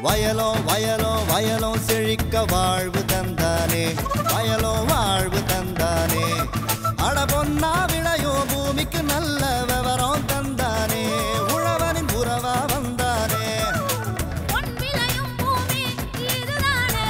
வயலோ வயலோ வயலோ செழிக்க வாழ்வு தந்தானே வயலோ வாழ்வு தந்தானே அட பொன்னா விளையோ பூமிக்கு நல்ல விவரம் தந்தானே உழவனின் உறவா வந்தானே பொன் விளையும் பூமி இதுதானே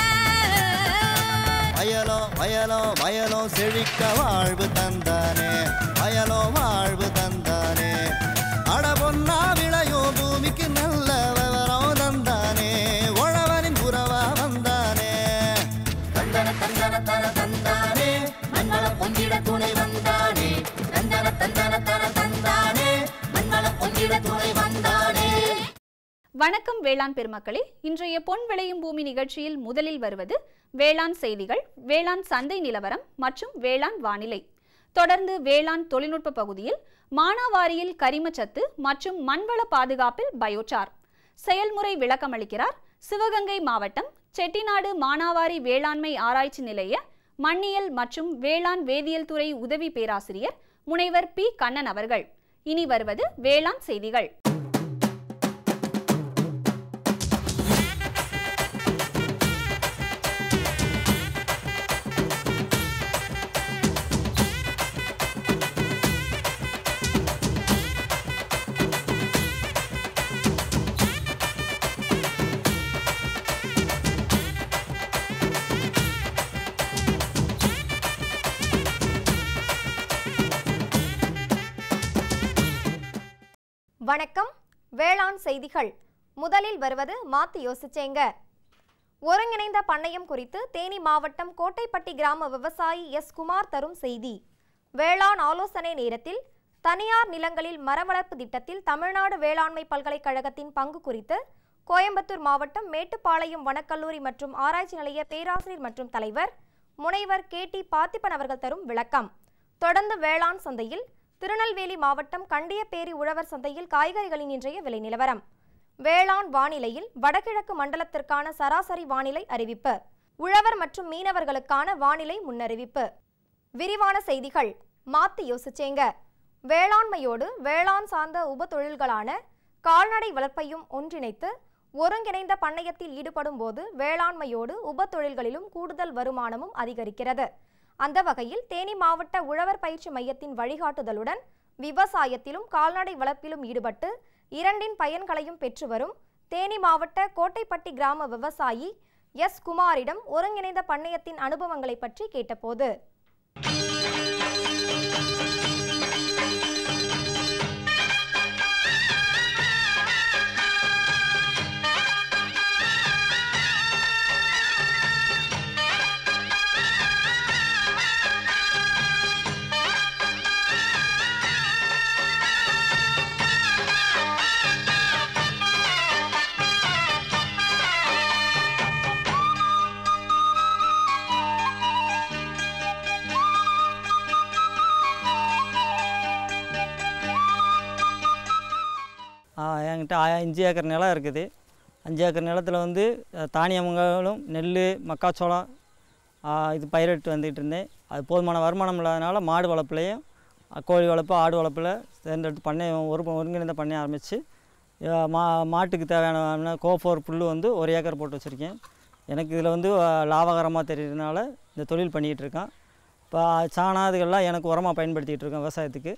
வயலோ வயலோ வயலோ செழிக்க வாழ்வு தந்தானே வயலோ வாழ்வு தந்தானே அட பொன்னா விளையோ பூமிக்கு நல்ல விவரம் தந்தானே உழவனின் உறவா வந்தானே தந்தன தந்தன தன தந்தானே மண்வள பொங்கிட துணை வந்தானே தந்தன தந்தன தன தந்தானே மண்வள பொங்கிட துணை வந்தானே வணக்கம் வேளாண் பெருமக்களே இன்றைய பொன் விளையும் பூமி நிகழ்ச்சியில் முதலில் வருவது வேளாண் செய்திகள் வேளாண் சந்தை நிலவரம் மற்றும் வேளாண் வானிலை தொடர்ந்து வேளாண் தொழில்நுட்ப பகுதியில் மானாவாரியில் கரிமச்சத்து மற்றும் மண்வள பாதுகாப்பில் பயோசார் செயல்முறை விளக்கமளிக்கிறார் சிவகங்கை மாவட்டம் செட்டிநாடு மானாவாரி வேளாண்மை ஆராய்ச்சி நிலைய மண்ணியல் மற்றும் வேளாண் வேதியியல் துறை உதவி பேராசிரியர் முனைவர் பி கண்ணன் அவர்கள் இனி வருவது வேளாண் செய்திகள் வணக்கம் வேளாண் செய்திகள் முதலில் வருவது மாத்து யோசிச்சேங்க ஒருங்கிணைந்த பண்ணையம் குறித்து தேனி மாவட்டம் கோட்டைப்பட்டி கிராம விவசாயி எஸ் குமார் தரும் செய்தி வேளாண் ஆலோசனை நேரத்தில் தனியார் நிலங்களில் மரவளர்ப்பு திட்டத்தில் தமிழ்நாடு வேளாண்மை பல்கலைக்கழகத்தின் பங்கு குறித்து கோயம்புத்தூர் மாவட்டம் மேட்டுப்பாளையம் வனக்கல்லூரி மற்றும் ஆராய்ச்சி நிலைய பேராசிரியர் மற்றும் தலைவர் முனைவர் கே டி பார்த்திபன் அவர்கள் தரும் விளக்கம் தொடர்ந்து வேளாண் சந்தையில் திருநெல்வேலி மாவட்டம் கண்டியப்பேரி உழவர் சந்தையில் காய்கறிகளின் இன்றைய விலை நிலவரம் வேளாண் வானிலையில் வடகிழக்கு மண்டலத்திற்கான சராசரி வானிலை அறிவிப்பு உழவர் மற்றும் மீனவர்களுக்கான வானிலை முன்னறிவிப்பு விரிவான செய்திகள் மாத்தி யோசிச்சேங்க வேளாண்மையோடு வேளாண் சார்ந்த உப தொழில்களான கால்நடை வளர்ப்பையும் ஒன்றிணைத்து ஒருங்கிணைந்த பண்ணையத்தில் ஈடுபடும் போது வேளாண்மையோடு உப தொழில்களிலும் கூடுதல் வருமானமும் அதிகரிக்கிறது அந்த வகையில் தேனி மாவட்ட உழவர் பயிற்சி மையத்தின் வழிகாட்டுதலுடன் விவசாயத்திலும் கால்நடை வளர்ப்பிலும் ஈடுபட்டு இரண்டின் பயன்களையும் பெற்று வரும் தேனி மாவட்ட கோட்டைப்பட்டி கிராம விவசாயி எஸ் குமாரிடம் ஒருங்கிணைந்த பண்ணையத்தின் அனுபவங்களை பற்றி கேட்டபோது ஆ, என்கிட்ட ஆ- அஞ்சு ஏக்கர் நிலம் இருக்குது அஞ்சு ஏக்கர் நிலத்தில் வந்து அஹ், தானியங்களும் நெல் மக்காச்சோளம் ஆ, இது பயிரிட்டு வந்துகிட்டு இருந்தேன் அது போதுமான வருமானம் இல்லாதனால மாடு வளர்ப்புலையும் அஹ், கோழி வளர்ப்பு ஆடு வளர்ப்பில் தேர்ந்தெடுத்து பண்ணை ஒரு ஒருங்கிணைந்த பண்ணை ஆரம்பித்து மா மாட்டுக்கு தேவையான கோஃபோர் புல் வந்து ஒரு ஏக்கர் போட்டு வச்சுருக்கேன் எனக்கு இதில் வந்து அஹ், லாபகரமாக தெரியுறதுனால இந்த தொழில் பண்ணிக்கிட்டு இருக்கேன் இப்போ சாணம் அதுக்கெல்லாம் எனக்கு உரமாக பயன்படுத்திகிட்டு இருக்கேன் விவசாயத்துக்கு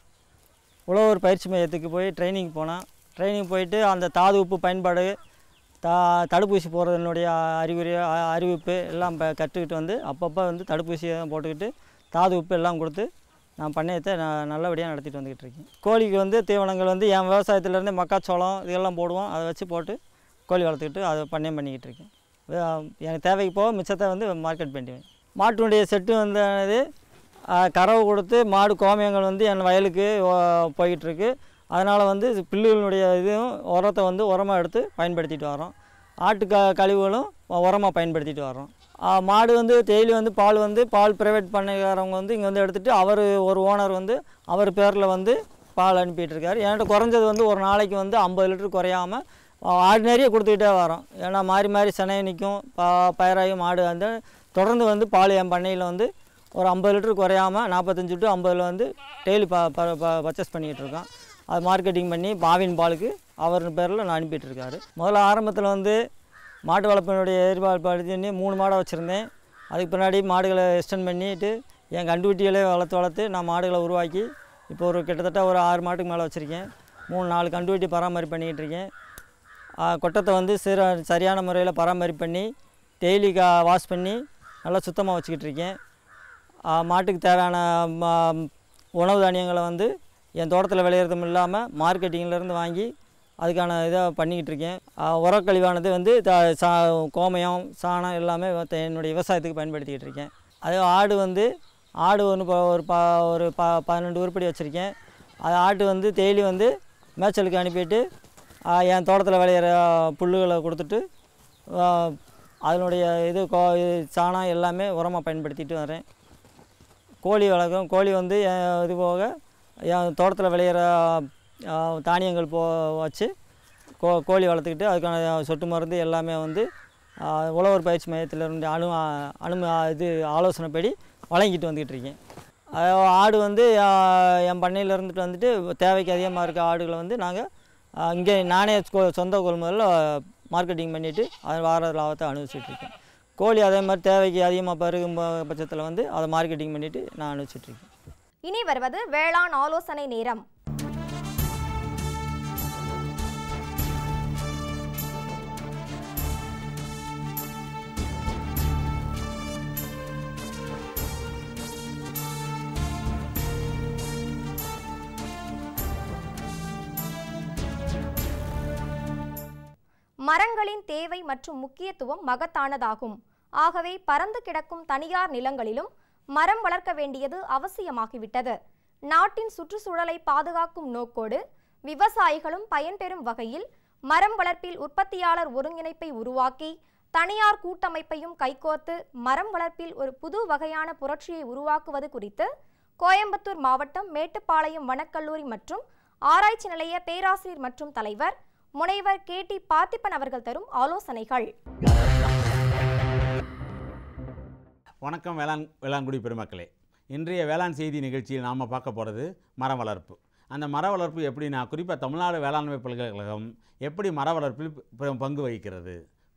உழவர் பயிற்சி மையத்துக்கு போய் ட்ரைனிங் போனேன் ட்ரைனிங் போயிட்டு அந்த தாது உப்பு பயன்பாடு தா தடுப்பூசி போடுறதுனுடைய அறிகுறி அ- அறிவிப்பு எல்லாம் ப கற்றுக்கிட்டு வந்து அப்பப்போ வந்து தடுப்பூசி போட்டுக்கிட்டு தாது உப்பு எல்லாம் கொடுத்து நான் பண்ணையத்தை நான் நல்லபடியாக நடத்திட்டு வந்துக்கிட்டு இருக்கேன் கோழிக்கு வந்து தீவனங்கள் வந்து என் விவசாயத்துலேருந்து மக்காச்சோளம் இதெல்லாம் போடுவோம் அதை வச்சு போட்டு கோழி வளர்த்துக்கிட்டு அதை பண்ணையம் பண்ணிக்கிட்டு இருக்கேன் வே- எனக்கு தேவைக்கு போக மிச்சத்தை வந்து மார்க்கெட் பண்ணிடுவேன் மாட்டுடைய செட்டு வந்து ஆஹ், கறவை கொடுத்து மாடு கோமியங்கள் வந்து என் வயலுக்கு ஓ- போயிட்டுருக்கு அதனால் வந்து இது புல்லுகளுடைய இதுவும் உரத்தை வந்து உரமாக எடுத்து பயன்படுத்திட்டு வரோம் ஆட்டு க கழிவுகளும் உரமாக பயன்படுத்திட்டு வரோம் ஆஹ், மாடு வந்து டெய்லி வந்து பால் வந்து பால் ப்ரைவேட் பண்ணக்காரவங்க வந்து இங்கே வந்து எடுத்துகிட்டு அவர் ஒரு ஓனர் வந்து அவர் பேரில் வந்து பால் அனுப்பிட்டு இருக்காரு என்கிட்ட குறைஞ்சது வந்து ஒரு நாளைக்கு வந்து ஐம்பது லிட்டர் குறையாமல் ஆர்டினரியாக கொடுத்துக்கிட்டே வரோம் ஏன்னா மாறி மாறி சினையை நிற்கும் பா பயிராகி மாடு வந்து தொடர்ந்து வந்து பால் என் பண்ணையில் வந்து ஒரு ஐம்பது லிட்டர் குறையாமல் நாற்பத்தஞ்சு டு ஐம்பதில் வந்து டெய்லி ப பர்ச்சேஸ் பண்ணிக்கிட்டு இருக்கோம் அது மார்க்கெட்டிங் பண்ணி பாவின் பாலுக்கு அவர் பேரில் நான் அனுப்பிட்டு இருக்காரு முதல்ல ஆரம்பத்தில் வந்து மாட்டு வளர்ப்பினுடைய எதிர்பார்ப்பு மூணு மாடை வச்சுருந்தேன் அதுக்கு பின்னாடி மாடுகளை எக்ஸ்டெண்ட் பண்ணிட்டு என் கண்டுக்குட்டிகளே வளர்த்து வளர்த்து நான் மாடுகளை உருவாக்கி இப்போ ஒரு கிட்டத்தட்ட ஒரு ஆறு மாட்டுக்கு மேலே வச்சுருக்கேன் மூணு நாலு கண்டுக்குட்டி பராமரிப்பு பண்ணிக்கிட்டு இருக்கேன் ஆ, கொட்டத்தை வந்து சிற சரியான முறையில் பராமரிப்பு பண்ணி டெய்லி கா வாஷ் பண்ணி நல்லா சுத்தமாக வச்சுக்கிட்டு இருக்கேன் ஆ, மாட்டுக்கு தேவையான ம- உணவு தானியங்களை வந்து என் தோட்டத்தில் விளையிறதும் இல்லாமல் மார்க்கெட்டிங்லேருந்து வாங்கி அதுக்கான இதை பண்ணிக்கிட்டு இருக்கேன் ஆ, உரக்கழிவானது வந்து த சா கோமயம் சாணம் எல்லாமே வ- என்னுடைய விவசாயத்துக்கு பயன்படுத்திக்கிட்டு இருக்கேன் அது ஆடு வந்து ஆடு ஒன்று இப்போ ஒரு ப ஒரு ப பதினெண்டு உருப்படி வச்சுருக்கேன் அது ஆட்டு வந்து டெய்லி வந்து மேய்ச்சலுக்கு அனுப்பிட்டு ஆ, என் தோட்டத்தில் விளையிற புல்லுகளை கொடுத்துட்டு ஆ, அதனுடைய இது கோ இது சாணம் எல்லாமே உரமாக பயன்படுத்திட்டு வரேன் கோழி வளர்க்குறோம் கோழி வந்து என் இது போக என் தோட்டத்தில் விளையிற ஆ, தானியங்கள் போ வச்சு கோ கோழி வளர்த்துக்கிட்டு அதுக்கான சொட்டு மருந்து எல்லாமே வந்து ஆ, உழவர் பயிற்சி மையத்திலிருந்து அணு அனு இது ஆலோசனைப்படி வழங்கிட்டு வந்துக்கிட்டு இருக்கேன் அது ஆடு வந்து ஆ, என் பண்ணையில் இருந்துட்டு வந்துட்டு தேவைக்கு அதிகமாக இருக்க ஆடுகளை வந்து நாங்கள் இங்கே நானே கொ- சொந்த கொள்முதலில் மார்க்கெட்டிங் பண்ணிவிட்டு அது வார லாபத்தை அனுபவிச்சுட்டு இருக்கேன் கோழி அதே மாதிரி தேவைக்கு அதிகமாக பருகும் ப- பட்சத்தில் வந்து அதை மார்க்கெட்டிங் பண்ணிவிட்டு நான் அனுபவிச்சுட்டு இருக்கேன் இனி வருவது வேளாண் ஆலோசனை நேரம் மரங்களின் தேவை மற்றும் முக்கியத்துவம் மகத்தானதாகும் ஆகவே பறந்து கிடக்கும் தனியார் நிலங்களிலும் மரம் வளர்க்க வேண்டியது அவசியமாகிவிட்டது நாட்டின் சுற்றுச்சூழலை பாதுகாக்கும் நோக்கோடு விவசாயிகளும் பயன்பெறும் வகையில் மரம் வளர்ப்பில் உற்பத்தியாளர் ஒருங்கிணைப்பை உருவாக்கி தனியார் கூட்டமைப்பையும் கைகோர்த்து மரம் வளர்ப்பில் ஒரு புது வகையான புரட்சியை உருவாக்குவது குறித்து கோயம்புத்தூர் மாவட்டம் மேட்டுப்பாளையம் வனக்கல்லூரி மற்றும் ஆராய்ச்சி நிலைய பேராசிரியர் மற்றும் தலைவர் முனைவர் கே டி பார்த்திபன் அவர்கள் தரும் ஆலோசனைகள் வணக்கம் வேளாண் வேளாண்குடி பெருமக்களே இன்றைய வேளாண் செய்தி நிகழ்ச்சியில் நாம் பார்க்க போகிறது மரம் வளர்ப்பு அந்த மர வளர்ப்பு எப்படின்னா குறிப்பாக தமிழ்நாடு வேளாண்மை பல்கலைக்கழகம் எப்படி மர வளர்ப்பில் ப- பங்கு வகிக்கிறது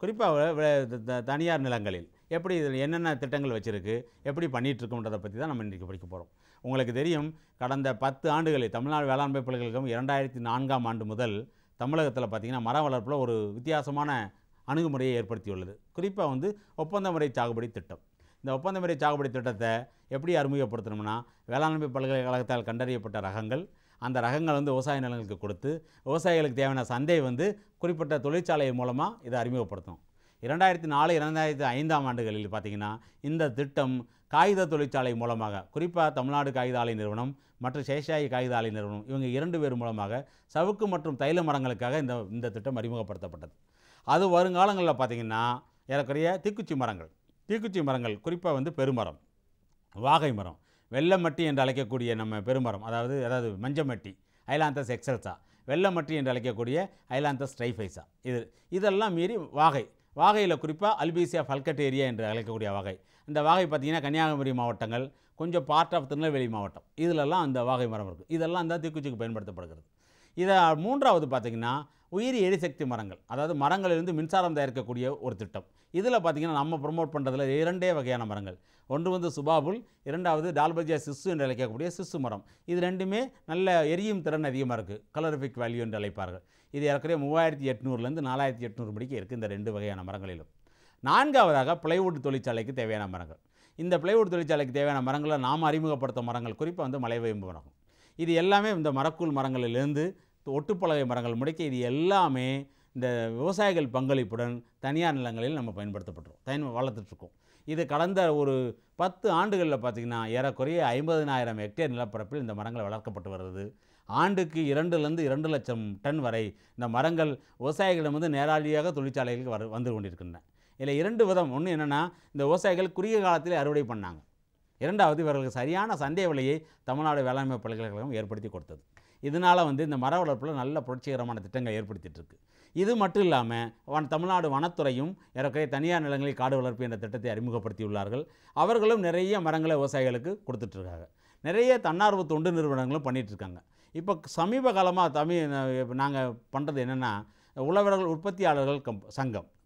குறிப்பாக தனியார் நிலங்களில் எப்படி இதில் என்னென்ன திட்டங்கள் வச்சுருக்கு எப்படி பண்ணிட்டு இருக்கோன்றதை பற்றி தான் நம்ம இன்றைக்கி படிக்க போகிறோம் உங்களுக்கு தெரியும் கடந்த பத்து ஆண்டுகளில் தமிழ்நாடு வேளாண்மை பல்கலைக்கழகம் இரண்டாயிரத்தி நான்காம் ஆண்டு முதல் தமிழகத்தில் பார்த்திங்கன்னா மர வளர்ப்பில் ஒரு வித்தியாசமான அணுகுமுறையை ஏற்படுத்தியுள்ளது குறிப்பாக வந்து ஒப்பந்த முறை சாகுபடி திட்டம் இந்த ஒப்பந்த முறை சாகுபடி திட்டத்தை எப்படி அறிமுகப்படுத்தணும்னா வேளாண்மை பல்கலைக்கழகத்தால் கண்டறியப்பட்ட ரகங்கள் அந்த ரகங்கள் வந்து விவசாய நிலங்களுக்கு கொடுத்து விவசாயிகளுக்கு தேவையான சந்தை வந்து குறிப்பிட்ட தொழிற்சாலை மூலமாக இதை அறிமுகப்படுத்தணும் இரண்டாயிரத்தி நாலு இரண்டாயிரத்தி ஐந்தாம் ஆண்டுகளில் பார்த்திங்கன்னா இந்த திட்டம் காகித தொழிற்சாலை மூலமாக குறிப்பாக தமிழ்நாடு காகித ஆலை நிறுவனம் மற்றும் சேஷாயி காகித ஆலை நிறுவனம் இவங்க இரண்டு பேர் மூலமாக சவுக்கு மற்றும் தைல மரங்களுக்காக இந்த இந்த திட்டம் அறிமுகப்படுத்தப்பட்டது அது வருங்காலங்களில் பார்த்திங்கன்னா ஏறக்குறைய தீக்குச்சி மரங்கள் தீக்குச்சி மரங்கள் குறிப்பாக வந்து பெருமரம் வாகை மரம் வெள்ளமட்டி என்று அழைக்கக்கூடிய நம்ம பெருமரம் அதாவது அதாவது மஞ்சமட்டி ஐலாந்தஸ் எக்ஸல்சா வெள்ளமட்டி என்று அழைக்கக்கூடிய ஐலாந்தஸ் ட்ரைஃபைசா இது இதெல்லாம் மீறி வாகை வாகையில் குறிப்பாக அல்பீசியா ஃபல்கட்டேரியா என்று அழைக்கக்கூடிய வாகை இந்த வாகை பார்த்திங்கன்னா கன்னியாகுமரி மாவட்டங்கள் கொஞ்சம் பார்ட் ஆஃப் திருநெல்வேலி மாவட்டம் இதிலெல்லாம் அந்த வாகை மரம் இருக்குது இதெல்லாம் இந்த தீக்குச்சிக்கு பயன்படுத்தப்படுகிறது இதை மூன்றாவது பார்த்திங்கன்னா உயிரி எரிசக்தி மரங்கள் அதாவது மரங்களிலிருந்து மின்சாரம் தயாரிக்கக்கூடிய ஒரு திட்டம் இதில் பார்த்திங்கன்னா நம்ம ப்ரொமோட் பண்ணுறதுல இரண்டே வகையான மரங்கள் ஒன்று வந்து சுபாபுல் இரண்டாவது டால்பஜியா சிசு என்று அழைக்கக்கூடிய சிசு மரம் இது ரெண்டுமே நல்ல எரியும் திறன் அதிகமாக இருக்குது கலரிஃபிக் வேல்யூ என்று அழைப்பார்கள் இது ஏற்கனவே மூவாயிரத்தி எட்நூறுலேருந்து நாலாயிரத்தி எட்நூறு மணிக்கு இருக்குது இந்த ரெண்டு வகையான மரங்களிலும் நான்காவதாக பிளைவுட் தொழிற்சாலைக்கு தேவையான மரங்கள் இந்த பிளைவுட் தொழிற்சாலைக்கு தேவையான மரங்களை நாம் அறிமுகப்படுத்த மரங்கள் குறிப்பாக வந்து மலைவேம்பு மரம் இது எல்லாமே இந்த மரக்கூழ் மரங்களிலிருந்து ஒட்டுப்பலகை மரங்கள் முடிக்க இது எல்லாமே இந்த விவசாயிகள் பங்களிப்புடன் தனியார் நிலங்களில் நம்ம பயன்படுத்தப்பட்டிருக்கோம் பயன் வளர்த்துட்ருக்கோம் இது கடந்த ஒரு பத்து ஆண்டுகளில் பார்த்திங்கன்னா ஏறக்குறைய ஐம்பதனாயிரம் ஹெக்டேர் நிலப்பரப்பில் இந்த மரங்கள் வளர்க்கப்பட்டு வருது ஆண்டுக்கு இரண்டுலேருந்து இரண்டு லட்சம் டன் வரை இந்த மரங்கள் விவசாயிகளிடம் வந்து நேரடியாக தொழிற்சாலைகளுக்கு வர வந்து கொண்டிருக்கின்றன இதில் இரண்டு விதம் ஒன்று என்னென்னா இந்த விவசாயிகள் குறுகிய காலத்தில் அறுவடை பண்ணாங்க இரண்டாவது இவர்களுக்கு சரியான சந்தை விலையை தமிழ்நாடு வேளாண்மை பல்கலைக்கழகம் ஏற்படுத்தி கொடுத்தது இதனால் வந்து இந்த மர வளர்ப்பில் நல்ல புரட்சிகரமான திட்டங்கள் ஏற்படுத்திட்டு இருக்கு இது மட்டும் இல்லாமல் வன தமிழ்நாடு வனத்துறையும் ஏறக்குறைய தனியார் நிலங்களில் காடு வளர்ப்பு என்ற திட்டத்தை அறிமுகப்படுத்தியுள்ளார்கள் அவர்களும் நிறைய மரங்களை விவசாயிகளுக்கு கொடுத்துட்ருக்காங்க நிறைய தன்னார்வ தொண்டு நிறுவனங்களும் பண்ணிட்டு இருக்காங்க இப்போ சமீப காலமாக தமிழ் நாங்கள் பண்ணுறது என்னென்னா உழவர்கள் உற்பத்தியாளர்கள் கம் சங்கம்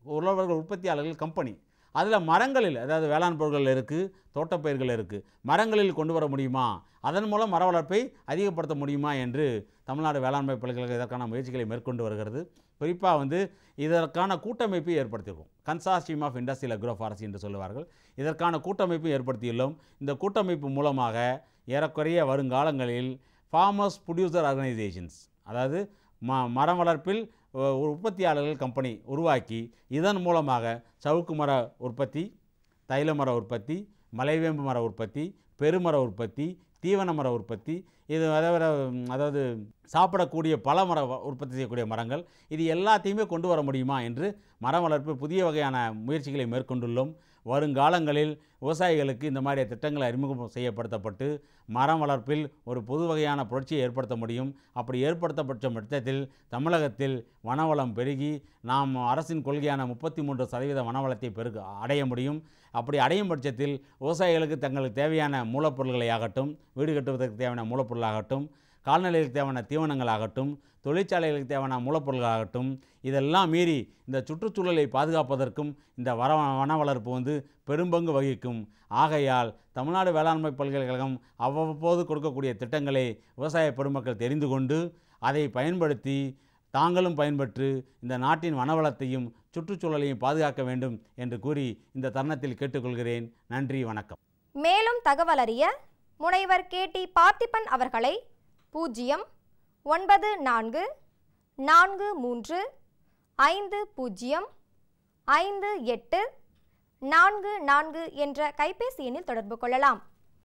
உழவர்கள் உற்பத்தியாளர்கள் கம்பெனி அதில் மரங்களில் அதாவது வேளாண் பொருட்கள் இருக்குது தோட்டப்பயிர்கள் இருக்குது மரங்களில் கொண்டு வர முடியுமா அதன் மூலம் மர வளர்ப்பை அதிகப்படுத்த முடியுமா என்று தமிழ்நாடு வேளாண்மை பல்கலைக்கழகம் இதற்கான முயற்சிகளை மேற்கொண்டு வருகிறது குறிப்பாக வந்து இதற்கான கூட்டமைப்பை ஏற்படுத்தியிருக்கோம் consortium of industrial agro forest என்று சொல்லுவார்கள் இதற்கான கூட்டமைப்பை ஏற்படுத்தியுள்ளோம் இந்த கூட்டமைப்பு மூலமாக ஏறக்குறைய வருங்காலங்களில் ஃபார்மர்ஸ் ப்ரொடியூசர் ஆர்கனைசேஷன்ஸ் அதாவது ம மரம் வளர்ப்பில் ஒ- ஒரு உற்பத்தியாளர்கள் கம்பெனி உருவாக்கி இதன் மூலமாக சவுக்கு மர உற்பத்தி தைல மர உற்பத்தி மலைவேம்பு மர உற்பத்தி பெருமர உற்பத்தி தீவன மர உற்பத்தி இது அதாவது அதாவது சாப்பிடக்கூடிய பல மர வ- உற்பத்தி செய்யக்கூடிய மரங்கள் இது எல்லாத்தையுமே கொண்டு வர முடியுமா என்று மரம் வளர்ப்பு புதிய வகையான முயற்சிகளை மேற்கொண்டுள்ளோம் வருங்காலங்களில் விவசாயிகளுக்கு இந்த மாதிரி திட்டங்கள் அறிமுகம் செய்யப்படுத்தப்பட்டு மரம் வளர்ப்பில் ஒரு புது வகையான புரட்சியை ஏற்படுத்த முடியும் அப்படி ஏற்படுத்தப்பட்ட பட்சத்தில் தமிழகத்தில் வனவளம் பெருகி நாம் அரசின் கொள்கையான முப்பத்தி மூன்று சதவீத வனவளத்தை பெருக அடைய முடியும் அப்படி அடையும் பட்சத்தில் விவசாயிகளுக்கு தங்களுக்கு தேவையான மூலப்பொருட்களை ஆகட்டும் வீடு கட்டுவதற்கு தேவையான மூலப்பொருளாகட்டும் கால்நடைகளுக்கு தேவையான தீவனங்களாகட்டும் தொழிற்சாலைகளுக்கு தேவையான மூலப்பொருட்களாகட்டும் இதெல்லாம் மீறி இந்த சுற்றுச்சூழலை பாதுகாப்பதற்கும் இந்த வர வன வளர்ப்பு வந்து பெரும்பங்கு வகிக்கும் ஆகையால் தமிழ்நாடு வேளாண்மை பல்கலைக்கழகம் அவ்வப்போது கொடுக்கக்கூடிய திட்டங்களை விவசாய பெருமக்கள் தெரிந்து கொண்டு அதை பயன்படுத்தி தாங்களும் பயன்பெற்று இந்த நாட்டின் வனவளத்தையும் சுற்றுச்சூழலையும் பாதுகாக்க வேண்டும் என்று கூறி இந்த தருணத்தில் கேட்டுக்கொள்கிறேன் நன்றி வணக்கம் மேலும் தகவல் அறிய முனைவர் கே டி பார்த்திபன் அவர்களை பூஜ்ஜியம் ஒன்பது நான்கு நான்கு மூன்று ஐந்து பூஜ்ஜியம் ஐந்து எட்டு நான்கு நான்கு என்ற கைபேசி எண்ணில் தொடர்பு கொள்ளலாம்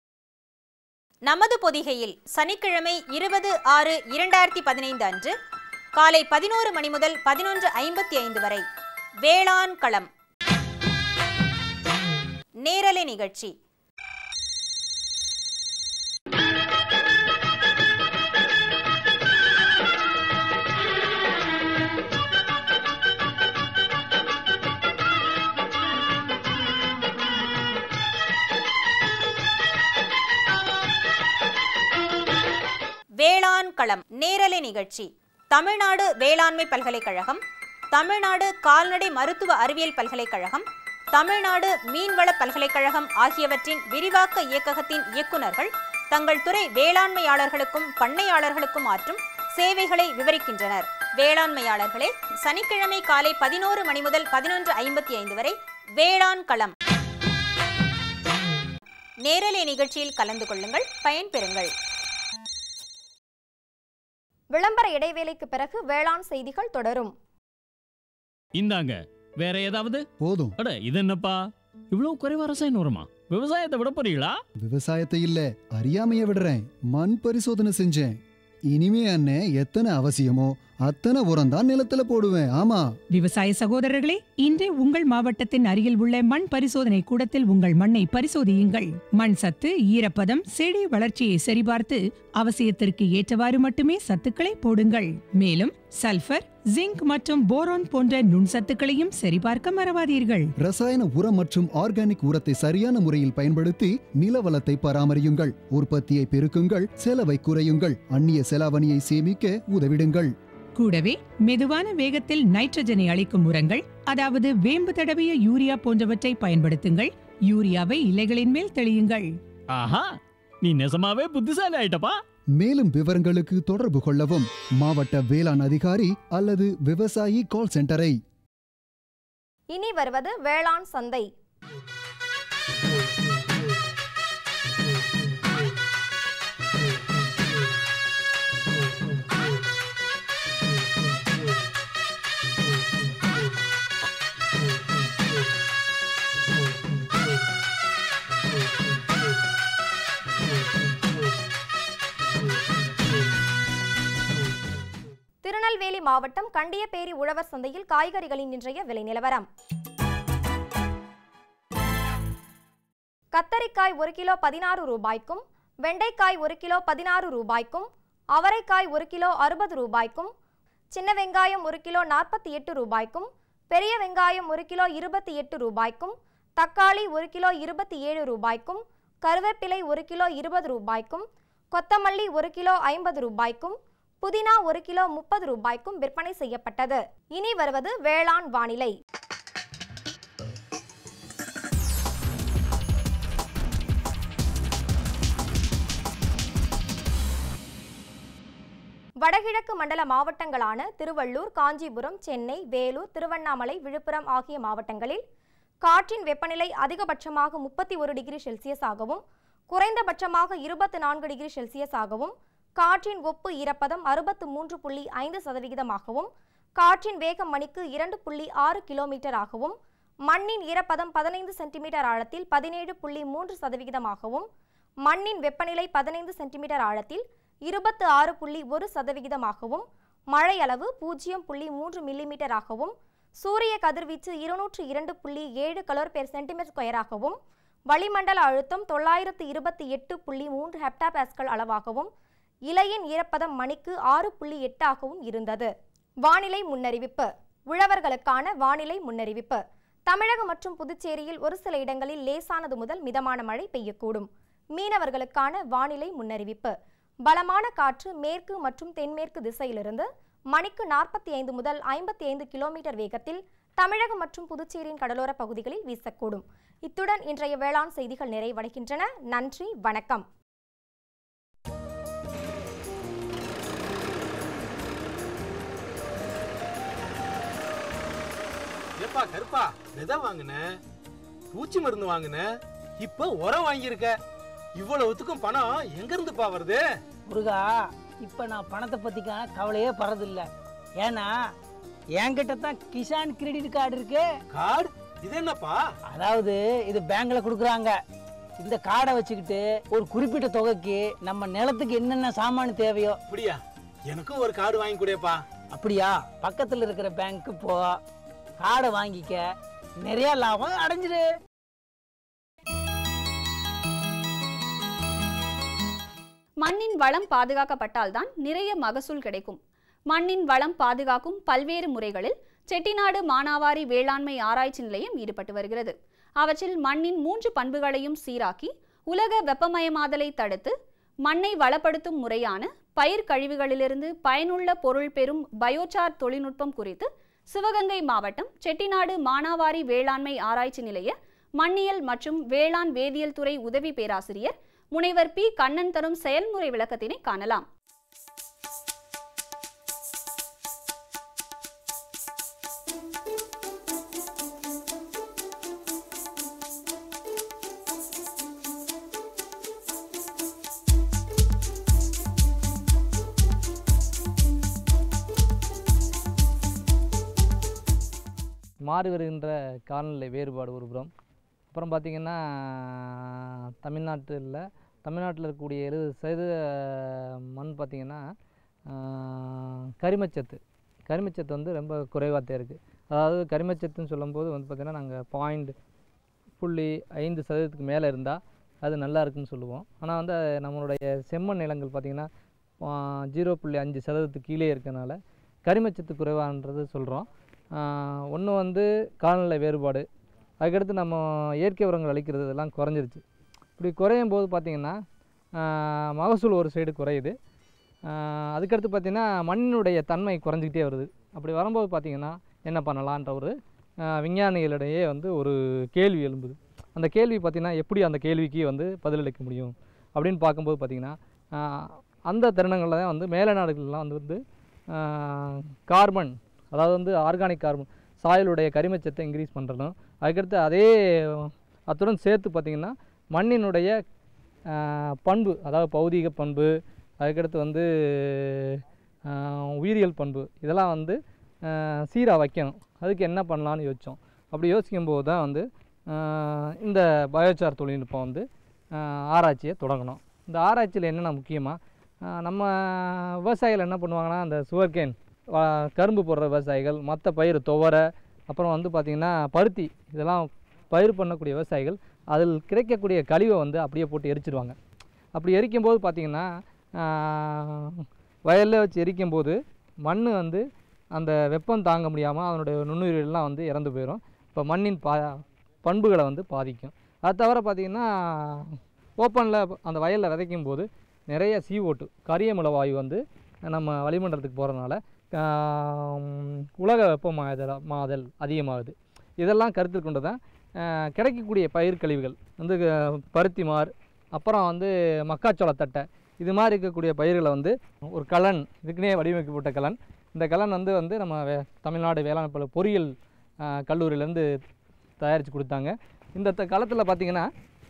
நமது பொதிகையில் சனிக்கிழமை இருபது ஆறு இரண்டாயிரத்தி பதினைந்து அன்று காலை பதினோரு மணி முதல் பதினொன்று ஐம்பத்தி ஐந்து வரை வேளாண் களம் நேரலை நிகழ்ச்சி வேளாண் களம் நேரலை நிகழ்ச்சி தமிழ்நாடு வேளாண்மை பல்கலைக்கழகம் தமிழ்நாடு கால்நடை மருத்துவ அறிவியல் பல்கலைக்கழகம் தமிழ்நாடு மீன்வள பல்கலைக்கழகம் ஆகியவற்றின் விரிவாக்க இயக்ககத்தின் இயக்குனர்கள் தங்கள் துறை வேளாண்மையாளர்களுக்கும் பண்ணையாளர்களுக்கும் ஆற்றும் சேவைகளை விவரிக்கின்றனர் வேளாண்மையாளர்களே சனிக்கிழமை காலை பதினோரு மணி முதல் பதினொன்று ஐம்பத்தி ஐந்து வரை வேளாண் களம் நேரலை நிகழ்ச்சியில் கலந்து கொள்ளுங்கள் பயன்பெறுங்கள் விளம்பர இடைவேளைக்கு பிறகு வேளாண் செய்திகள் தொடரும் இந்தாங்க வேற ஏதாவது போதும் அட இது என்னப்பா இவ்வளவு குறைவா ரசாயன உரமா விவசாயத்தை விட போறீங்களா விவசாயத்தை இல்ல அறியாமைய விடுறேன் மண் பரிசோதனை செஞ்சேன் இனிமே அண்ணே எத்தனை அவசியமோ அத்தனை உரம் தான் நிலத்துல போடுவேன் ஆமா விவசாய சகோதரர்களே இன்றே உங்கள் மாவட்டத்தின் அருகில் உள்ள மண் பரிசோதனை கூடத்தில் உங்கள் மண்ணை பரிசோதியுங்கள் மண் சத்து ஈரப்பதம் செடி வளர்ச்சியை சரிபார்த்து அவசியத்திற்கு ஏற்றவாறு மட்டுமே சத்துக்களை போடுங்கள் மேலும் சல்பர் ஜிங்க் மற்றும் போரான் போன்ற நுண்சத்துக்களையும் சரிபார்க்க மறவாதீர்கள் ரசாயன உரம் மற்றும் ஆர்கானிக் உரத்தை சரியான முறையில் பயன்படுத்தி நிலவளத்தை பராமரியுங்கள் உற்பத்தியை பெருக்குங்கள் செலவை குறையுங்கள் அந்நிய செலாவணியை சேமிக்க உதவிடுங்கள் கூடவே மெதுவான வேகத்தில் நைட்ரஜனை அளிக்கும் உரங்கள் அதாவது வேம்பு தடவிய யூரியா போன்றவற்றை பயன்படுத்துங்கள் யூரியாவை இலைகளின் மேல் தெளியுங்கள் ஆஹா நீ நெசமாவே புத்திசாலி ஆயிட்டப்பா மேலும் விவரங்களுக்கு தொடர்பு கொள்ளவும் மாவட்ட வேளாண் அதிகாரி அல்லது விவசாயி கால் சென்டரை இனி வருவது வேளாண் சந்தை திருநெல்வேலி மாவட்டம் கண்டியப்பேரி உழவர் சந்தையில் காய்கறிகளின் இன்றைய விலை நிலவரம் கத்தரிக்காய் ஒரு கிலோ பதினாறு ரூபாய்க்கும் வெண்டைக்காய் ஒரு கிலோ பதினாறு ரூபாய்க்கும் அவரைக்காய் ஒரு கிலோ அறுபது ரூபாய்க்கும் சின்ன வெங்காயம் ஒரு கிலோ நாற்பத்தி எட்டு ரூபாய்க்கும் பெரிய வெங்காயம் ஒரு கிலோ இருபத்தி எட்டு ரூபாய்க்கும் தக்காளி ஒரு கிலோ இருபத்தி ஏழு ரூபாய்க்கும் கருவேப்பிலை ஒரு கிலோ இருபது ரூபாய்க்கும் கொத்தமல்லி ஒரு கிலோ ஐம்பது ரூபாய்க்கும் புதினா ஒரு கிலோ முப்பது ரூபாய்க்கும் விற்பனை செய்யப்பட்டது இனி வருவது வேளாண் வானிலை வடகிழக்கு மண்டல மாவட்டங்களான திருவள்ளூர் காஞ்சிபுரம் சென்னை வேலூர் திருவண்ணாமலை விழுப்புரம் ஆகிய மாவட்டங்களில் காற்றின் வெப்பநிலை அதிகபட்சமாக முப்பத்தி ஒரு டிகிரி செல்சியஸாகவும் குறைந்தபட்சமாக இருபத்தி நான்கு டிகிரி செல்சியஸாகவும் காற்றின் ஒப்பு ஈரப்பதம் அறுபத்து மூன்று புள்ளி ஐந்து சதவிகிதமாகவும் காற்றின் வேகம் மணிக்கு இரண்டு புள்ளி ஆறு கிலோமீட்டராகவும் மண்ணின் ஈரப்பதம் பதினைந்து சென்டிமீட்டர் ஆழத்தில் பதினேழு புள்ளி மூன்று சதவிகிதமாகவும் மண்ணின் வெப்பநிலை பதினைந்து சென்டிமீட்டர் ஆழத்தில் இருபத்து ஆறு புள்ளி ஒரு சதவிகிதமாகவும் மழை அளவு பூஜ்ஜியம் புள்ளி மூன்று மில்லிமீட்டராகவும் சூரிய கதிர்வீச்சு இருநூற்று இரண்டு புள்ளி ஏழு கலோர் பெர் சென்டிமீட்டர் ஸ்கொயராகவும் வளிமண்டல அழுத்தம் தொள்ளாயிரத்து இருபத்தி எட்டு புள்ளி மூன்று ஹெப்டாபாஸ்கல் அளவாகவும் இலையின் ஈரப்பதம் மணிக்கு ஆறு புள்ளி எட்டாகவும் இருந்தது வானிலை முன்னறிவிப்பு உழவர்களுக்கான வானிலை முன்னறிவிப்பு தமிழகம் மற்றும் புதுச்சேரியில் ஒரு சில இடங்களில் லேசானது முதல் மிதமான மழை பெய்யக்கூடும் மீனவர்களுக்கான வானிலை முன்னறிவிப்பு பலமான காற்று மேற்கு மற்றும் தென்மேற்கு திசையிலிருந்து மணிக்கு நாற்பத்தி ஐந்து முதல் ஐம்பத்தி ஐந்து கிலோமீட்டர் வேகத்தில் தமிழகம் மற்றும் புதுச்சேரியின் கடலோர பகுதிகளில் வீசக்கூடும் இத்துடன் இன்றைய வேளாண் செய்திகள் நிறைவடைகின்றன நன்றி வணக்கம் ஏப்பா கருப்பா விதை வாங்கின பூச்சி மருந்து வாங்கின இப்ப உரம் வாங்கியிருக்க இவ்வளவுத்துக்கும் பணம் எங்க இருந்துப்பா வருது முருகா இப்போ நான் பணத்தை பற்றிக்கான கவலையே படுறதில்ல ஏன்னா என்கிட்ட தான் கிசான் கிரெடிட் கார்டு இருக்கு கார்டு இது என்னப்பா அதாவது இது பேங்க்ல கொடுக்குறாங்க இந்த கார்டை வச்சுக்கிட்டு ஒரு குறிப்பிட்ட தொகைக்கு நம்ம நிலத்துக்கு என்னென்ன சாமான் தேவையோ அப்படியா எனக்கும் ஒரு கார்டு வாங்கி கொடுப்பா அப்படியா பக்கத்தில் இருக்கிற பேங்க்கு போ கார்டை வாங்கிக்க நிறைய லாபம் அடைஞ்சிரு மண்ணின் வளம் பாதுகாக்கப்பட்டால்தான் நிறைய மகசூல் கிடைக்கும் மண்ணின் வளம் பாதுகாக்கும் பல்வேறு முறைகளில் செட்டிநாடு மானாவாரி வேளாண்மை ஆராய்ச்சி நிலையம் ஈடுபட்டு வருகிறது அவற்றில் மண்ணின் மூன்று பண்புகளையும் சீராக்கி உலக வெப்பமயமாதலை தடுத்து மண்ணை வளப்படுத்தும் முறையான பயிர் கழிவுகளிலிருந்து பயனுள்ள பொருள் பெறும் பயோசார் தொழில்நுட்பம் குறித்து சிவகங்கை மாவட்டம் செட்டிநாடு மானாவாரி வேளாண்மை ஆராய்ச்சி நிலைய மண்ணியல் மற்றும் வேளாண் வேதியியல் துறை உதவி பேராசிரியர் முனைவர் பி கண்ணன் தரும் செயல்முறை விளக்கத்தினை காணலாம் மாறி வருகின்ற காலநிலை வேறுபாடு ஒரு புறம் அப்புறம் பார்த்திங்கன்னா தமிழ்நாட்டில் தமிழ்நாட்டில் இருக்கக்கூடிய எழுபது சதவீத மண் பார்த்திங்கன்னா கரிமச்சத்து கரிமச்சத்து வந்து ரொம்ப குறைவாக தான் இருக்குது அதாவது கரிமச்சத்துன்னு சொல்லும்போது வந்து பார்த்திங்கன்னா நாங்கள் பாயிண்ட் புள்ளி ஐந்து சதவீதத்துக்கு மேலே இருந்தால் அது நல்லா இருக்குன்னு சொல்லுவோம் ஆனால் வந்து நம்மளுடைய செம்மண் நிலங்கள் பார்த்திங்கன்னா ஜீரோ புள்ளி அஞ்சு சதவீதத்துக்கு கீழே இருக்கனால கரிமச்சத்து குறைவான்றது சொல்கிறோம் ஒன்று வந்து காலநிலை வேறுபாடு அதுக்கடுத்து நம்ம இயற்கை உரங்கள் அளிக்கிறது இதெல்லாம் குறைஞ்சிருச்சு இப்படி குறையும் போது பார்த்திங்கன்னா மகசூல் ஒரு சைடு குறையுது ஆஹ் அதுக்கடுத்து பார்த்திங்கன்னா மண்ணினுடைய தன்மை குறைஞ்சிக்கிட்டே வருது அப்படி வரும்போது பார்த்திங்கன்னா என்ன பண்ணலான்ற ஒரு ஆஹ் விஞ்ஞானிகளிடையே வந்து ஒரு கேள்வி எழும்புது அந்த கேள்வி பார்த்திங்கன்னா எப்படி அந்த கேள்விக்கு வந்து பதிலளிக்க முடியும் அப்படின்னு பார்க்கும்போது பார்த்திங்கன்னா ஆஹ் அந்த தருணங்களில் தான் வந்து மேல நாடுகள்லாம் வந்து வந்து கார்பன் அதாவது வந்து ஆர்கானிக் கார்பன் சாயலுடைய கரிமச்சத்தை இன்க்ரீஸ் பண்ணுறதும் அதுக்கடுத்து அதே அத்துடன் சேர்த்து பார்த்திங்கன்னா மண்ணினுடைய ஆஹ் பண்பு அதாவது பௌதீக பண்பு அதுக்கடுத்து வந்து ஆஹ் உயிரியல் பண்பு இதெல்லாம் வந்து சீராக வைக்கணும் அதுக்கு என்ன பண்ணலான்னு யோசித்தோம் அப்படி யோசிக்கும்போது தான் வந்து ஆஹ் இந்த பயோசார் தொழில்நுட்பம் வந்து ஆஹ் ஆராய்ச்சியை தொடங்கணும் இந்த ஆராய்ச்சியில் என்னென்ன முக்கியமாக நம்ம விவசாயிகள் என்ன பண்ணுவாங்கன்னா அந்த சுகர்கேன் கரும்பு போடுற விவசாயிகள் மற்ற பயிர் துவரை அப்புறம் வந்து பார்த்திங்கன்னா பருத்தி இதெல்லாம் பயிர் பண்ணக்கூடிய விவசாயிகள் அதில் கிடைக்கக்கூடிய கழிவை வந்து அப்படியே போட்டு எரிச்சிடுவாங்க அப்படி எரிக்கும்போது பார்த்திங்கன்னா வயலில் வச்சு எரிக்கும்போது மண் வந்து அந்த வெப்பம் தாங்க முடியாமல் அதனுடைய நுண்ணுயிர்கள்லாம் வந்து இறந்து போயிடும் இப்போ மண்ணின் பா பண்புகளை வந்து பாதிக்கும் அது தவிர பார்த்திங்கன்னா ஓப்பனில் அந்த வயலில் விதைக்கும் போது நிறைய CO2 கரியமில வாயு வந்து நம்ம வளிமண்டலத்துக்கு போகிறதுனால உலக வெப்பமாதல் மாதல் அதிகமாகுது இதெல்லாம் கருத்தில் கொண்டு தான் ஆஹ் கிடைக்கக்கூடிய பயிர் கழிவுகள் வந்து அஹ், பருத்தி மார் அப்புறம் வந்து மக்காச்சோள தட்டை இது மாதிரி இருக்கக்கூடிய பயிர்களை வந்து ஒரு கலன் இதுக்குன்னே வடிவமைக்கப்பட்ட கலன் இந்த கலன் வந்து வந்து நம்ம வே தமிழ்நாடு வேளாண் பல பொறியியல் ஆஹ், கல்லூரியிலேருந்து தயாரித்து கொடுத்தாங்க இந்த த களத்தில் பார்த்திங்கன்னா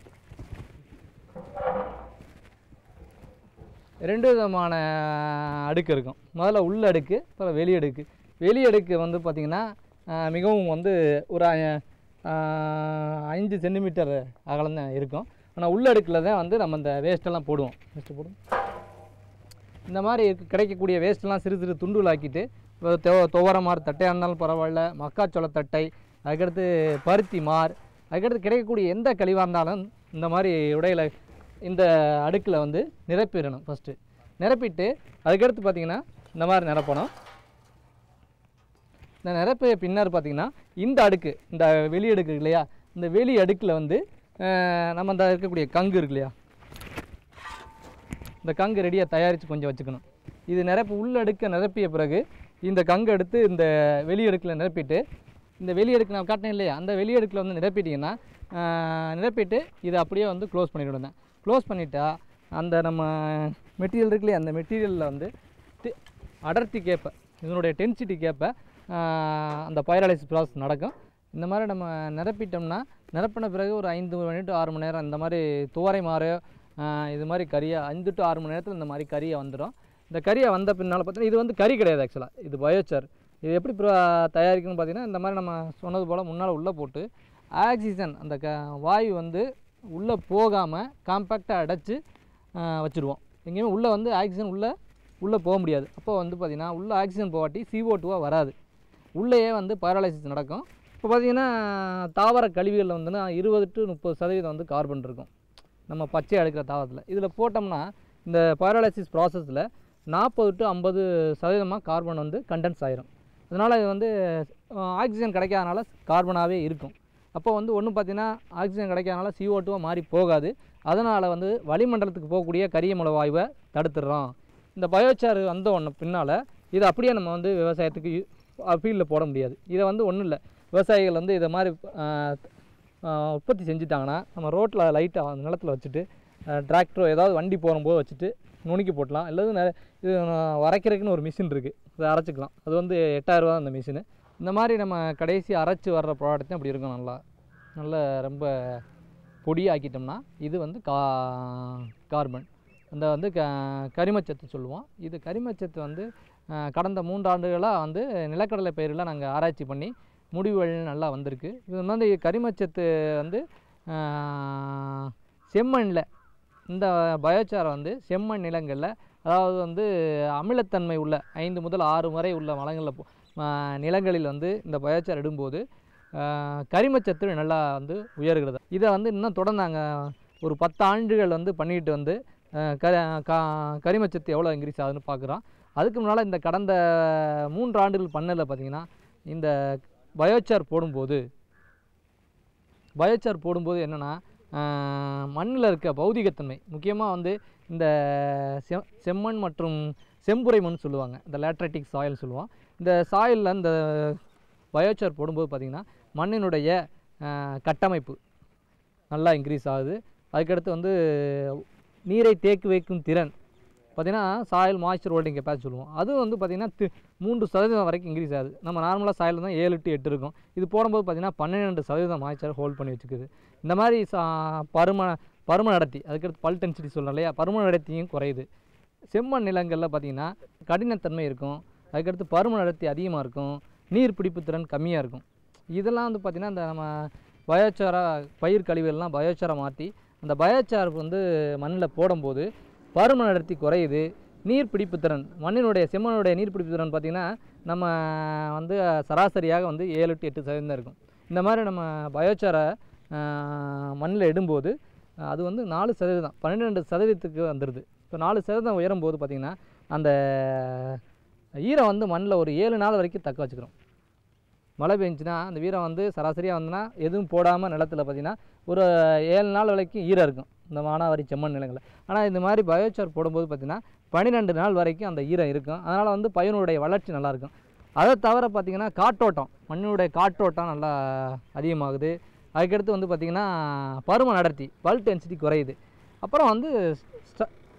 ரெண்டு விதமான அடுக்கு இருக்கும் முதல்ல உள்ள அடுக்கு அப்புறம் வெளி அடுக்கு வெளி அடுக்கு வந்து பார்த்திங்கன்னா ஆஹ், மிகவும் வந்து ஒரு ஆஹ், ஐந்து சென்டிமீட்டர் அகலம் தான் இருக்கும் ஆனால் உள்ள அடுக்கில் தான் வந்து நம்ம இந்த வேஸ்ட்டெல்லாம் போடுவோம் வேஸ்ட்டு போடுவோம் இந்த மாதிரி இருக்க- கிடைக்கக்கூடிய வேஸ்ட்லாம் சிறு சிறு துண்டுகளாக்கிட்டு இப்போ தொ- துவர மார் தட்டையாக இருந்தாலும் பரவாயில்ல மக்காச்சோள தட்டை அதுக்கடுத்து பருத்தி மார் அதுக்கடுத்து கிடைக்கக்கூடிய எந்த கழிவாக இருந்தாலும் இந்த மாதிரி உடையில இந்த அடுக்கில் வந்து நிரப்பிடணும் ஃபஸ்ட்டு நிரப்பிட்டு அதுக்கடுத்து பார்த்திங்கன்னா இந்த மாதிரி நிரப்பணும் இந்த நிரப்பிய பின்னர் பார்த்திங்கன்னா இந்த அடுக்கு இந்த வெளி அடுக்கு இருக்கு இல்லையா இந்த வெளி அடுக்கில் வந்து அஹ், நம்ம இந்த இருக்கக்கூடிய கங்கு இருக்கு இல்லையா இந்த கங்கு ரெடியாக தயாரித்து கொஞ்சம் வச்சுக்கணும் இது நிரப்பி உள்ள அடுக்க நிரப்பிய பிறகு இந்த கங்கு எடுத்து இந்த வெளி அடுக்கில் நிரப்பிட்டு இந்த வெளி அடுக்கு நான் காட்டினேன் இல்லையா அந்த வெளி அடுக்கில் வந்து நிரப்பிட்டிங்கன்னா ஆஹ், நிரப்பிட்டு இதை அப்படியே வந்து க்ளோஸ் பண்ணிவிடுவேன் க்ளோஸ் பண்ணிட்டா அந்த நம்ம மெட்டீரியல் இருக்கு இல்லையா அந்த மெட்டீரியலில் வந்து தி- அடர்த்தி கேப்ப இதனுடைய டென்சிட்டி கேப்ப ஆஹ், அந்த பைராலிசிஸ் ப்ராசஸ் நடக்கும் இந்த மாதிரி நம்ம நிரப்பிட்டோம்னா நிரப்பின பிறகு ஒரு ஐந்து மணி டு ஆறு மணி நேரம் இந்த மாதிரி துவரை மாறு ஆஹ், இது மாதிரி கறியை அஞ்சு டு ஆறு மணி நேரத்தில் இந்த மாதிரி கறியை வந்துடும் இந்த கறியை வந்த பின்னால் பார்த்தீங்கன்னா இது வந்து கறி கிடையாது ஆக்சுவலாக இது பயோச்சார் இது எப்படி ப்ரோ தயாரிக்கணும்னு பார்த்தீங்கன்னா இந்த மாதிரி நம்ம சொன்னது போல் முன்னால் உள்ளே போட்டு ஆக்சிஜன் அந்த க வாயு வந்து உள்ளே போகாமல் காம்பேக்டாக அடைச்சி வச்சுருவோம் எங்கேயுமே உள்ளே வந்து ஆக்சிஜன் உள்ளே உள்ளே போக முடியாது அப்போ வந்து பார்த்திங்கன்னா உள்ளே ஆக்சிஜன் போகாட்டி CO2 டூவாக வராது உள்ளேயே வந்து பைராலைசிஸ் நடக்கும் இப்போ பார்த்திங்கன்னா தாவர கழிவுகளில் வந்துன்னா இருபது டு முப்பது சதவீதம் வந்து கார்பன் இருக்கும் நம்ம பச்சை அடுக்கிற தாவரத்தில் இதில் போட்டோம்னா இந்த பைராலைசிஸ் ப்ராசஸில் நாற்பது டு ஐம்பது சதவீதமாக கார்பன் வந்து கண்டென்ஸ் ஆயிரும் அதனால் இது வந்து ஆக்சிஜன் கிடைக்காதனால கார்பனாகவே இருக்கும் அப்போ வந்து ஒன்று பார்த்தீங்கன்னா ஆக்சிஜன் கிடைக்காதனால CO2 டூவாக மாறி போகாது அதனால் வந்து வளிமண்டலத்துக்கு போகக்கூடிய கரியமல வாயுவை தடுத்துடுறோம் இந்த பயோச்சார் வந்த ஒன்று பின்னால் இதை அப்படியே நம்ம வந்து விவசாயத்துக்கு ஃபீல்டில் போட முடியாது இதை வந்து ஒன்றும் இல்லை விவசாயிகள் வந்து இதை மாதிரி ஆஹ், ஆஹ், உற்பத்தி செஞ்சுட்டாங்கன்னா நம்ம ரோட்டில் லைட்டாக அந்த நிலத்தில் வச்சுட்டு டிராக்டரோ ஏதாவது வண்டி போகும்போது வச்சுட்டு நுணுக்கி போட்டலாம் அல்லது நெ- இது நான் வரைக்கிறதுக்குன்னு ஒரு மிஷின் இருக்குது அதை அரைச்சிக்கலாம் அது வந்து எட்டாயிரரூவா அந்த மிஷினு இந்த மாதிரி நம்ம கடைசி அரைச்சி வர்ற ப்ராடக்ட் அப்படி இருக்கும் நல்லா நல்ல ரொம்ப பொடியாக்கிட்டோம்னா இது வந்து கா கார்பன் அந்த வந்து க கரிமச்சத்து சொல்லுவோம் இது கரிமச்சத்து வந்து அஹ், கடந்த மூன்றாண்டுகளாக வந்து நிலக்கடலை பயிரில் நாங்கள் ஆராய்ச்சி பண்ணி முடிவுகள் நல்லா வந்திருக்கு இது வந்து கரிமச்சத்து வந்து அஹ், செம்மண்ணில் இந்த பயோச்சாரை வந்து செம்மண் நிலங்களில் அதாவது வந்து அமிலத்தன்மை உள்ள ஐந்து முதல் ஆறு வரை உள்ள மலங்களில் போ- அஹ், நிலங்களில் வந்து இந்த பயோச்சார் இடும்போது அஹ், கரிமச்சத்து நல்லா வந்து உயர்கிறது இதை வந்து இன்னும் தொடர்ந்து நாங்கள் ஒரு பத்து ஆண்டுகள் வந்து பண்ணிட்டு வந்து அஹ், க கா- கரிமச்சத்து எவ்வளோ இன்க்ரீஸ் ஆகுதுன்னு பார்க்குறோம் அதுக்கு முன்னால் இந்த கடந்த மூன்று ஆண்டுகள் பண்ணல பார்த்தீங்கன்னா இந்த பயோச்சார் போடும்போது பயோச்சார் போடும்போது என்னென்னா மண்ணில் இருக்க பௌதிகத்தன்மை முக்கியமாக வந்து இந்த செ செம்மண் மற்றும் செம்புரை மண் சொல்லுவாங்க இந்த லேட்ரட்டிக் சாயில் சொல்லுவோம் இந்த சாயிலில் இந்த பயோச்சார் போடும்போது பார்த்திங்கன்னா மண்ணினுடைய அஹ், கட்டமைப்பு நல்லா இன்க்ரீஸ் ஆகுது அதுக்கடுத்து வந்து நீரை தேக்கி வைக்கும் திறன் பார்த்திங்கன்னா சாயில் மாய்ச்சர் ஹோல்டிங் கெப்பாசிட்டி சொல்லுவோம் அதுவும் வந்து பார்த்திங்கன்னா தி மூன்று சதவீதம் வரைக்கும் இன்க்ரீஸ் ஆகுது நம்ம நார்மலாக சாயில் தான் ஏழு டு எட்டு இருக்கும் இது போடும்போது பார்த்திங்கன்னா பன்னிரெண்டு சதவீதம் மாய்ச்சர் ஹோல்ட் பண்ணி வச்சுக்குது இந்த மாதிரி சா பரும பரும நடத்தி அதுக்கடுத்து பல் டென்சிட்டி சொல்கிறோம் இல்லையா பரும நடத்தியும் குறையுது செம்மண் நிலங்களில் பார்த்திங்கன்னா கடினத்தன்மை இருக்கும் அதுக்கடுத்து பரும நடத்தி அதிகமாக இருக்கும் நீர் பிடிப்பு திறன் கம்மியாக இருக்கும் இதெல்லாம் வந்து பார்த்திங்கன்னா இந்த நம்ம பயோச்சாரா பயிர் கழிவுகள்லாம் பயோச்சாரை மாற்றி அந்த பயோச்சார் வந்து மண்ணில் போடும்போது பரும அடர்த்தி குறையுது நீர் பிடிப்பு திறன் மண்ணினுடைய செம்மண்ணுடைய நீர் பிடிப்பு திறன் பார்த்திங்கன்னா நம்ம வந்து சராசரியாக வந்து ஏழு டு எட்டு சதவீதம் தான் இருக்கும் இந்த மாதிரி நம்ம பயோச்சாரை மண்ணில் இடும்போது அஹ், அது வந்து நாலு சதவீதம் பன்னிரெண்டு சதவீதத்துக்கு வந்துடுது இப்போ நாலு சதவீதம் உயரும்போது பார்த்திங்கன்னா அந்த ஈரம் வந்து மண்ணில் ஒரு ஏழு நாள் வரைக்கும் தக்க வச்சுக்கிறோம் மழை பெஞ்சுன்னா அந்த வீரம் வந்து சராசரியாக வந்துன்னா எதுவும் போடாமல் நிலத்துல பார்த்திங்கன்னா ஒரு ஏழு நாள் வரைக்கும் ஈரம் இருக்கும் இந்த மானாவாரி செம்மண் நிலங்களில் ஆனால் இந்த மாதிரி பயோச்சார் போடும்போது பார்த்திங்கன்னா பன்னிரெண்டு நாள் வரைக்கும் அந்த ஈரம் இருக்கும் அதனால் வந்து பயிரினுடைய வளர்ச்சி நல்லாயிருக்கும் அதை தவிர பார்த்திங்கன்னா காற்றோட்டம் மண்ணினுடைய காற்றோட்டம் நல்லா அதிகமாகுது அதுக்கடுத்து வந்து பார்த்திங்கன்னா பருமன் அடர்த்தி பல் டென்சிட்டி குறையுது அப்புறம் வந்து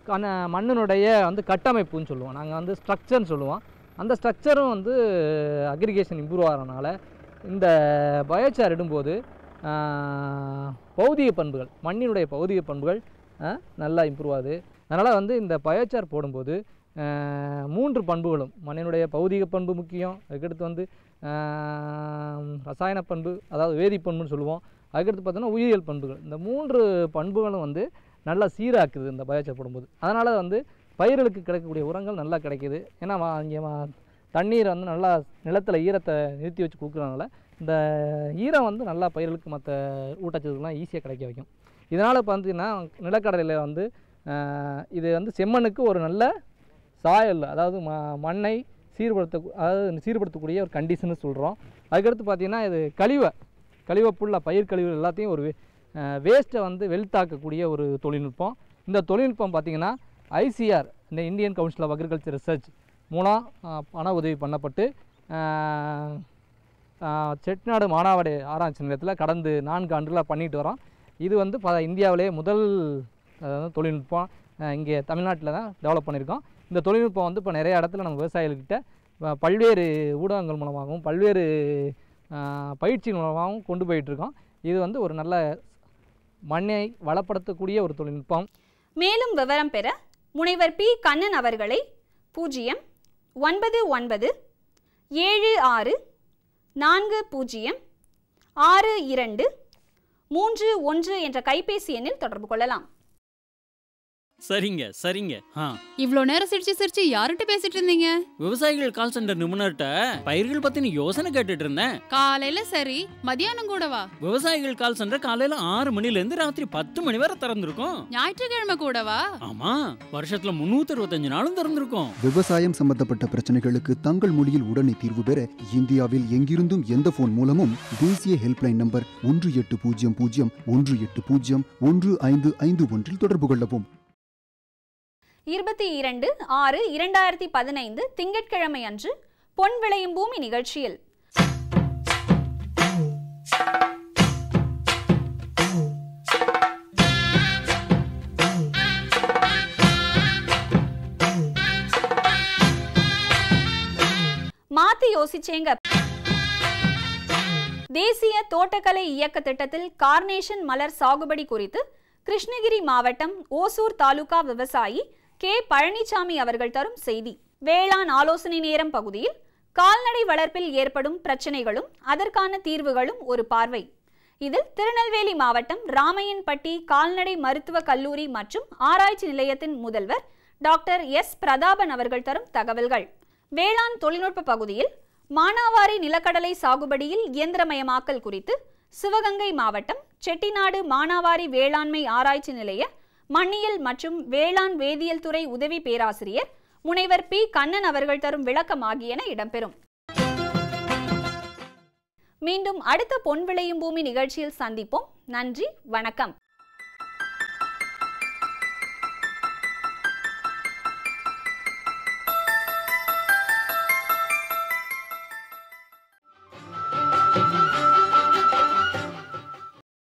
கண மண்ணினுடைய வந்து கட்டமைப்புன்னு சொல்லுவோம் நாங்கள் வந்து ஸ்ட்ரக்சர்னு சொல்லுவோம் அந்த ஸ்ட்ரக்சரும் வந்து அக்ரிகேஷன் இம்ப்ரூவ் ஆகிறனால இந்த பயோச்சார் இடும்போது ஆஹ், பௌதிக பண்புகள் மண்ணினுடைய பௌதிக பண்புகள் ஆஹ், நல்லா இம்ப்ரூவ் ஆகுது அதனால் வந்து இந்த பயோச்சார் போடும்போது ஆஹ், மூன்று பண்புகளும் மண்ணினுடைய பௌதிக பண்பு முக்கியம் அதுக்கடுத்து வந்து ஆஹ், ரசாயன பண்பு அதாவது வேதிப்பண்புன்னு சொல்லுவோம் அதுக்கடுத்து பார்த்தோன்னா உயிரியல் பண்புகள் இந்த மூன்று பண்புகளும் வந்து நல்லா சீராக்குது இந்த பயோச்சார் போடும்போது அதனால் வந்து பயிர்களுக்கு கிடைக்கக்கூடிய உரங்கள் நல்லா கிடைக்கிது ஏன்னா வா- இங்கே வா- தண்ணீர் வந்து நல்லா நிலத்தில் ஈரத்தை நிறுத்தி வச்சு கொடுக்குறதுனால இந்த ஈரம் வந்து நல்லா பயிர்களுக்கு மற்ற ஊட்டச்சத்துக்கெல்லாம் ஈஸியாக கிடைக்க வைக்கும் இதனால் இப்போ பார்த்தீங்கன்னா நிலக்கடலையில் வந்து ஆஹ், இது வந்து செம்மண்ணுக்கு ஒரு நல்ல சாயல் அதாவது ம மண்ணை சீர்படுத்த அதாவது சீர்படுத்தக்கூடிய ஒரு கண்டிஷன்னு சொல்கிறோம் அதுக்கடுத்து பார்த்தீங்கன்னா இது கழிவை கழிவை புல்லாக பயிர் கழிவு எல்லாத்தையும் ஒரு வேஸ்ட்டை வந்து வெல்த்தாக்கக்கூடிய ஒரு தொழில்நுட்பம் இந்த தொழில்நுட்பம் பார்த்திங்கன்னா ஐசிஆர் இந்த Indian council of agriculture research மூலம் ஆஹ், பண உதவி பண்ணப்பட்டு ஆஹ், ஆஹ், செட்டிநாடு மானாவாடி ஆராய்ச்சி நிலையத்தில் கடந்து நான்கு ஆண்டுகளாக பண்ணிட்டு வரோம் இது வந்து ப இந்தியாவிலே முதல் அதாவது தொழில்நுட்பம் ஆஹ், இங்கே தமிழ்நாட்டில் தான் டெவலப் பண்ணியிருக்கோம் இந்த தொழில்நுட்பம் வந்து இப்போ நிறைய இடத்துல நம்ம விவசாயிகள்கிட்ட ப- பல்வேறு ஊடகங்கள் மூலமாகவும் பல்வேறு ஆஹ், பயிற்சி மூலமாகவும் கொண்டு போயிட்டுருக்கோம் இது வந்து ஒரு நல்ல மண்ணை வளப்படுத்தக்கூடிய ஒரு தொழில்நுட்பம் மேலும் விவரம் பெற முனைவர் பி கண்ணன் அவர்களை பூஜ்ஜியம் ஒன்பது ஒன்பது ஏழு ஆறு நான்கு பூஜ்ஜியம் ஆறு இரண்டு மூன்று ஒன்று என்ற கைபேசி எண்ணில் தொடர்பு கொள்ளலாம் சரிங்க சரிங்க ஆ இவ்ளோ நேரம் சிரிச்சு சிரிச்சு யார்கிட்ட பேசிட்டு இருந்தீங்க விவசாயிகள் கால் சென்டர் நிபுணர்கிட்ட பயிர்கள் பத்தின யோசனை கேட்டுட்டு இருந்தேன் காலையில சரி மதியானம் கூடவா விவசாயிகள் கால் சென்டர் காலையில ஆறு மணில இருந்து ராத்திரி பத்து மணி வரை திறந்திருக்கும் ஞாயிற்றுக்கிழமை கூடவா ஆமா வருஷத்துல முன்னூத்தி அறுபத்தஞ்சு நாளும் திறந்திருக்கும் விவசாயம் சம்பந்தப்பட்ட பிரச்சனைகளுக்கு தங்கள் மொழியில் உடனே தீர்வு பெற இந்தியாவில் எங்கிருந்தும் எந்த போன் மூலமும் தேசிய ஹெல்ப்லைன் நம்பர் ஒன்று எட்டு பூஜ்ஜியம் பூஜ்ஜியம் ஒன்று எட்டு பூஜ்ஜியம் ஒன்று ஐந்து ஐந்து ஒன்றில் தொடர்பு கொள்ளவும் இருபத்தி இரண்டு ஆறு இரண்டாயிரத்தி பதினைந்து திங்கட்கிழமை அன்று பொன் விளையும் பூமி நிகழ்ச்சியில் மாத்தி யோசிச்சேங்க தேசிய தோட்டக்கலை இயக்க திட்டத்தில் கார்னேஷன் மலர் சாகுபடி குறித்து கிருஷ்ணகிரி மாவட்டம் ஓசூர் தாலுகா விவசாயி கே பழனிசாமி அவர்கள் தரும் செய்தி வேளாண் ஆலோசனை நேரம் பகுதியில் கால்நடை வளர்ப்பில் ஏற்படும் பிரச்சனைகளும் அதற்கான தீர்வுகளும் ஒரு பார்வை இதில் திருநெல்வேலி மாவட்டம் ராமையன்பட்டி கால்நடை மருத்துவக் கல்லூரி மற்றும் ஆராய்ச்சி நிலையத்தின் முதல்வர் டாக்டர் எஸ் பிரதாபன் அவர்கள் தரும் தகவல்கள் வேளாண் தொழில்நுட்ப பகுதியில் மானாவாரி நிலக்கடலை சாகுபடியில் இயந்திரமயமாக்கல் குறித்து சிவகங்கை மாவட்டம் செட்டிநாடு மானாவாரி வேளாண்மை ஆராய்ச்சி நிலைய மண்ணியல் மற்றும் வேளாண் வேதியியல் துறை உதவி பேராசிரியர் முனைவர் பி கண்ணன் அவர்கள் தரும் விளக்கம் ஆகியன இடம்பெறும் மீண்டும் அடுத்த பொன் விளையும் பூமி நிகழ்ச்சியில் சந்திப்போம் நன்றி வணக்கம் Thank you.